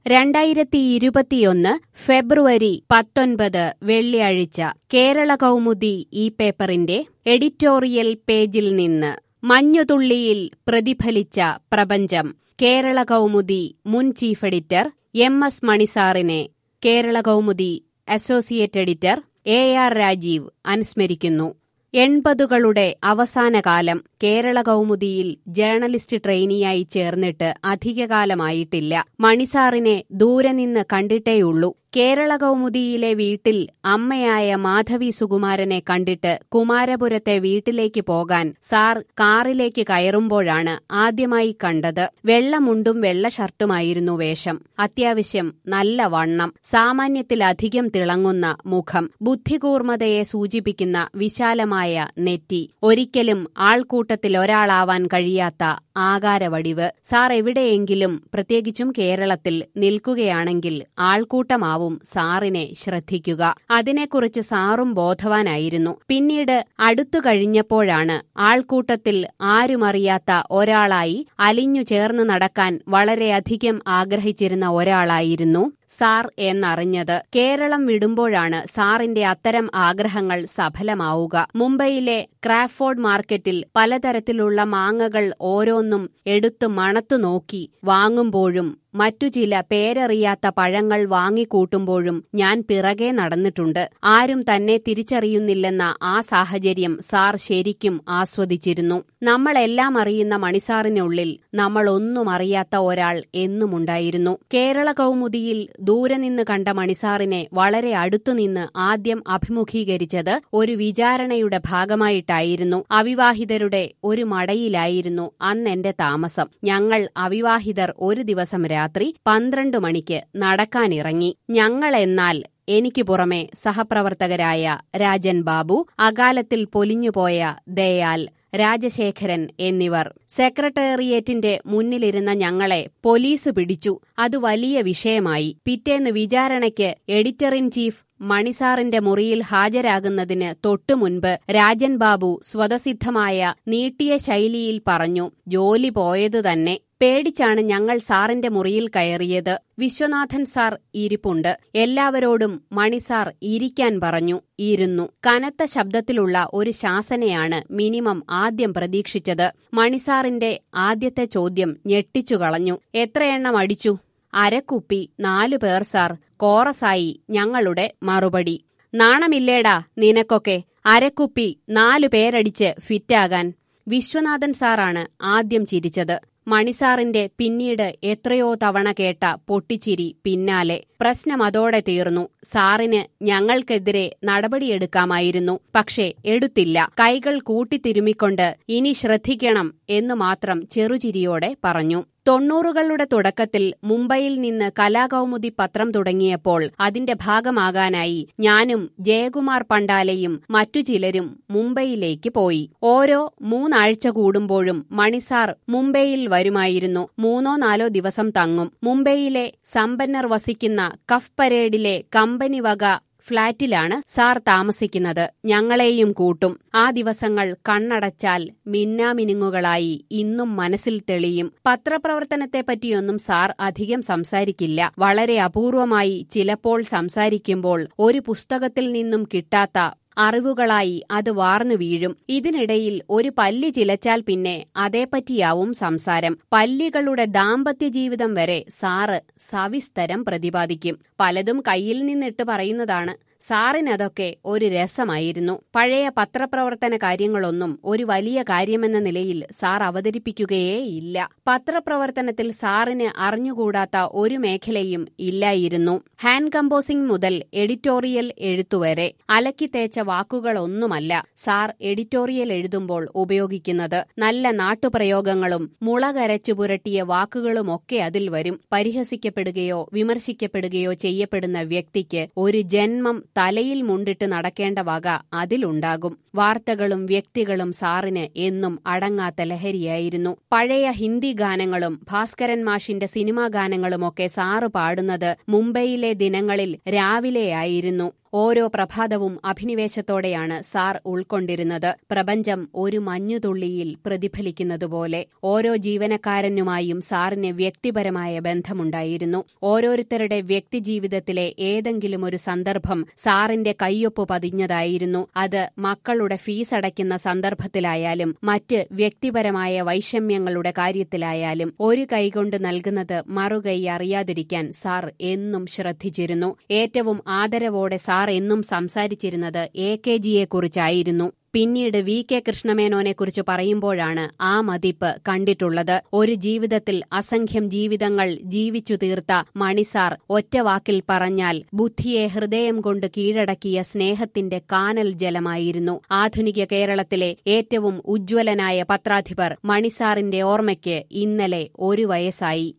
രണ്ടായിരത്തി ഇരുപത്തിയൊന്ന് ഫെബ്രുവരി പത്തൊൻപത് വെള്ളിയാഴ്ച കേരള കൗമുദി ഈ പേപ്പറിന്റെ എഡിറ്റോറിയൽ പേജിൽ നിന്ന് മഞ്ഞുതുള്ളിയിൽ പ്രതിഫലിച്ച പ്രപഞ്ചം കേരള കൗമുദി മുൻ ചീഫ് എഡിറ്റർ എം എസ് മണിസാറിനെ Kerala Kaumudi associate editor A R Rajeev അനുസ്മരിക്കുന്നു എൺപതുകളുടെ അവസാനകാലം കേരള കൗമുദിയിൽ ജേർണലിസ്റ്റ് ട്രെയിനിയായി ചേർന്നിട്ട് അധികകാലമായിട്ടില്ല മണിസാറിനെ ദൂരെ നിന്ന് കണ്ടിട്ടേയുള്ളൂ കേരള കൗമുദിയിലെ വീട്ടിൽ അമ്മയായ മാധവി സുകുമാരനെ കണ്ടിട്ട് കുമാരപുരത്തെ വീട്ടിലേക്ക് പോകാൻ സാർ കാറിലേക്ക് കയറുമ്പോഴാണ് ആദ്യമായി കണ്ടത് വെള്ളമുണ്ടും വെള്ള ഷർട്ടുമായിരുന്നു വേഷം അത്യാവശ്യം നല്ല വണ്ണം സാമാന്യത്തിലധികം തിളങ്ങുന്ന മുഖം ബുദ്ധികൂർമ്മതയെ സൂചിപ്പിക്കുന്ന വിശാലമായ നെറ്റി ഒരിക്കലും ആൾക്കൂട്ടത്തിൽ ഒരാളാവാൻ കഴിയാത്ത ആകാരവടിവ് സാർ എവിടെയെങ്കിലും പ്രത്യേകിച്ചും കേരളത്തിൽ നിൽക്കുകയാണെങ്കിൽ ആൾക്കൂട്ടമാവും സാറിനെ ശ്രദ്ധിക്കുക അതിനെക്കുറിച്ച് സാറും ബോധവാനായിരുന്നു പിന്നീട് അടുത്തു കഴിഞ്ഞപ്പോഴാണ് ആൾക്കൂട്ടത്തിൽ ആരുമറിയാത്ത ഒരാളായി അലിഞ്ഞു ചേർന്ന് നടക്കാൻ വളരെയധികം ആഗ്രഹിച്ചിരുന്ന ഒരാളായിരുന്നു സാർ എന്നറിഞ്ഞത് കേരളം വിടുമ്പോഴാണ് സാറിന്റെ അത്തരം ആഗ്രഹങ്ങൾ സഫലമാവുക മുംബൈയിലെ ക്രാഫോർഡ് മാർക്കറ്റിൽ പലതരത്തിലുള്ള മാങ്ങകൾ ഓരോന്നും എടുത്തു മണത്തു നോക്കി വാങ്ങുമ്പോഴും മറ്റു ചില പേരറിയാത്ത പഴങ്ങൾ വാങ്ങിക്കൂട്ടുമ്പോഴും ഞാൻ പിറകെ നടന്നിട്ടുണ്ട് ആരും തന്നെ തിരിച്ചറിയുന്നില്ലെന്ന ആ സാഹചര്യം സാർ ശരിക്കും ആസ്വദിച്ചിരുന്നു നമ്മളെല്ലാം അറിയുന്ന മണിസാറിനുള്ളിൽ നമ്മൾ ഒന്നും അറിയാത്ത ഒരാൾ എന്നുമുണ്ടായിരുന്നു കേരള കൗമുദിയിൽ ദൂരെ നിന്ന് കണ്ട മണിസാറിനെ വളരെ അടുത്തുനിന്ന് ആദ്യം അഭിമുഖീകരിച്ചത് ഒരു വിചാരണയുടെ ഭാഗമായിട്ടായിരുന്നു അവിവാഹിതരുടെ ഒരു മടയിലായിരുന്നു അന്നെന്റെ താമസം ഞങ്ങൾ അവിവാഹിതർ ഒരു ദിവസം രാത്രി പന്ത്രണ്ട് മണിക്ക് നടക്കാനിറങ്ങി ഞങ്ങളെന്നാൽ എനിക്ക് പുറമെ സഹപ്രവർത്തകരായ രാജൻ ബാബു അകാലത്തിൽ പൊലിഞ്ഞുപോയ ദയാൽ രാജശേഖരൻ എന്നിവർ സെക്രട്ടേറിയറ്റിന്റെ മുന്നിലിരുന്ന ഞങ്ങളെ പോലീസ് പിടിച്ചു അത് വലിയ വിഷയമായി പിറ്റേന്ന് വിചാരണയ്ക്ക് എഡിറ്റർ ഇൻ ചീഫ് മണിസാറിന്റെ മുറിയിൽ ഹാജരാകുന്നതിന് തൊട്ടുമുൻപ് രാജൻ ബാബു സ്വതസിദ്ധമായ നീട്ടിയ ശൈലിയിൽ പറഞ്ഞു ജോലി പോയത് തന്നെ പേടിച്ചാണ് ഞങ്ങൾ സാറിന്റെ മുറിയിൽ കയറിയത് വിശ്വനാഥൻ സാർ ഇരിപ്പുണ്ട് എല്ലാവരോടും മണിസാർ ഇരിക്കാൻ പറഞ്ഞു ഇരുന്നു കനത്ത ശബ്ദത്തിലുള്ള ഒരു ശാസനയാണ് മിനിമം ആദ്യം പ്രതീക്ഷിച്ചത് മണിസാറിന്റെ ആദ്യത്തെ ചോദ്യം ഞെട്ടിച്ചു കളഞ്ഞു എത്രയെണ്ണം അടിച്ചു അരക്കുപ്പി നാലു പേർ സാർ കോറസായി ഞങ്ങളുടെ മറുപടി നാണമില്ലേടാ നിനക്കൊക്കെ അരക്കുപ്പി നാലു പേരടിച്ച് ഫിറ്റാകാൻ വിശ്വനാഥൻ സാറാണ് ആദ്യം ചിരിച്ചത് മണിസാറിന്റെ പിന്നീട് എത്രയോ തവണ കേട്ട പൊട്ടിച്ചിരി പിന്നാലെ പ്രശ്നം അതോടെ തീർന്നു സാറിന് ഞങ്ങൾക്കെതിരെ നടപടിയെടുക്കാമായിരുന്നു പക്ഷേ എടുത്തില്ല കൈകൾ കൂട്ടിത്തിരുമിക്കൊണ്ട് ഇനി ശ്രദ്ധിക്കണം എന്നു മാത്രം ചെറുചിരിയോടെ പറഞ്ഞു തൊണ്ണൂറുകളുടെ തുടക്കത്തിൽ മുംബൈയിൽ നിന്ന് കലാകൗമുദി പത്രം തുടങ്ങിയപ്പോൾ അതിന്റെ ഭാഗമാകാനായി ഞാനും ജയകുമാർ പണ്ടാലയും മറ്റു ചിലരും മുംബൈയിലേക്ക് പോയി ഓരോ മൂന്നാഴ്ച കൂടുമ്പോഴും മണിസാർ മുംബൈയിൽ വരുമായിരുന്നു മൂന്നോ നാലോ ദിവസം തങ്ങും മുംബൈയിലെ സമ്പന്നർ വസിക്കുന്ന കഫ് പരേഡിലെ കമ്പനി വക ഫ്ളാറ്റിലാണ് സാർ താമസിക്കുന്നത് ഞങ്ങളെയും കൂട്ടും ആ ദിവസങ്ങൾ കണ്ണടച്ചാൽ മിന്നാമിനുങ്ങുകളായി ഇന്നും മനസ്സിൽ തെളിയും പത്രപ്രവർത്തനത്തെപ്പറ്റിയൊന്നും സാർ അധികം സംസാരിക്കില്ല വളരെ അപൂർവമായി ചിലപ്പോൾ സംസാരിക്കുമ്പോൾ ഒരു പുസ്തകത്തിൽ നിന്നും കിട്ടാത്ത അറിവുകളായി അത് വാർന്നു വീഴും ഇതിനിടയിൽ ഒരു പല്ലി ചിലച്ചാൽ പിന്നെ അതേപ്പറ്റിയാവും സംസാരം പല്ലികളുടെ ദാമ്പത്യ ജീവിതം വരെ സാറ് സവിസ്തരം പ്രതിപാദിക്കും പലതും കയ്യിൽ നിന്നിട്ട് പറയുന്നതാണ് സാറിനതൊക്കെ ഒരു രസമായിരുന്നു പഴയ പത്രപ്രവർത്തന കാര്യങ്ങളൊന്നും ഒരു വലിയ കാര്യമെന്ന നിലയിൽ സാർ അവതരിപ്പിക്കുകയേ ഇല്ല പത്രപ്രവർത്തനത്തിൽ സാറിന് അറിഞ്ഞുകൂടാത്ത ഒരു മേഖലയും ഇല്ലായിരുന്നു ഹാൻഡ് കമ്പോസിംഗ് മുതൽ എഡിറ്റോറിയൽ എഴുത്തുവരെ അലക്കി തേച്ച വാക്കുകളൊന്നുമല്ല സാർ എഡിറ്റോറിയൽ എഴുതുമ്പോൾ ഉപയോഗിക്കുന്നത് നല്ല നാട്ടുപ്രയോഗങ്ങളും മുളകരച്ചു പുരട്ടിയ വാക്കുകളുമൊക്കെ അതിൽ വരും പരിഹസിക്കപ്പെടുകയോ വിമർശിക്കപ്പെടുകയോ ചെയ്യപ്പെടുന്ന വ്യക്തിക്ക് ഒരു ജന്മം തലയിൽ മുണ്ടിട്ട് നടക്കേണ്ട വക അതിലുണ്ടാകും വാർത്തകളും വ്യക്തികളും സാറിന് എന്നും അടങ്ങാത്ത ലഹരിയായിരുന്നു പഴയ ഹിന്ദി ഗാനങ്ങളും ഭാസ്കരൻ മാഷിന്റെ സിനിമാ ഗാനങ്ങളുമൊക്കെ സാറ് പാടുന്നത് മുംബൈയിലെ ദിനങ്ങളിൽ രാവിലെയായിരുന്നു ഓരോ പ്രഭാതവും അഭിനിവേശത്തോടെയാണ് സാർ ഉൾക്കൊണ്ടിരുന്നത് പ്രപഞ്ചം ഒരു മഞ്ഞുതുള്ളിയിൽ പ്രതിഫലിക്കുന്നതുപോലെ ഓരോ ജീവനക്കാരനുമായും സാറിന് വ്യക്തിപരമായ ബന്ധമുണ്ടായിരുന്നു ഓരോരുത്തരുടെ വ്യക്തിജീവിതത്തിലെ ഏതെങ്കിലും ഒരു സന്ദർഭം സാറിന്റെ കയ്യൊപ്പ് പതിഞ്ഞതായിരുന്നു അത് മക്കളുടെ ഫീസ് അടയ്ക്കുന്ന സന്ദർഭത്തിലായാലും മറ്റ് വ്യക്തിപരമായ വൈഷമ്യങ്ങളുടെ കാര്യത്തിലായാലും ഒരു കൈകൊണ്ട് നൽകുന്നത് മറുകൈ അറിയാതിരിക്കാൻ സാർ എന്നും ശ്രദ്ധിച്ചിരുന്നു ഏറ്റവും ആദരവോടെ സാർ എന്നും സംസാരിച്ചിരുന്നത് എ കെ ജിയെക്കുറിച്ചായിരുന്നു പിന്നീട് വി കെ കൃഷ്ണമേനോനെക്കുറിച്ച് പറയുമ്പോഴാണ് ആ മതിപ്പ് കണ്ടിട്ടുള്ളത് ഒരു ജീവിതത്തിൽ അസംഖ്യം ജീവിതങ്ങൾ ജീവിച്ചു തീർത്ത മണിസാർ ഒറ്റവാക്കിൽ പറഞ്ഞാൽ ബുദ്ധിയെ ഹൃദയം കൊണ്ട് കീഴടക്കിയ സ്നേഹത്തിന്റെ കാനൽ ജലമായിരുന്നു ആധുനിക കേരളത്തിലെ ഏറ്റവും ഉജ്ജ്വലനായ പത്രാധിപർ മണിസാറിന്റെ ഓർമ്മയ്ക്ക് ഇന്നലെ ഒരു വയസ്സായി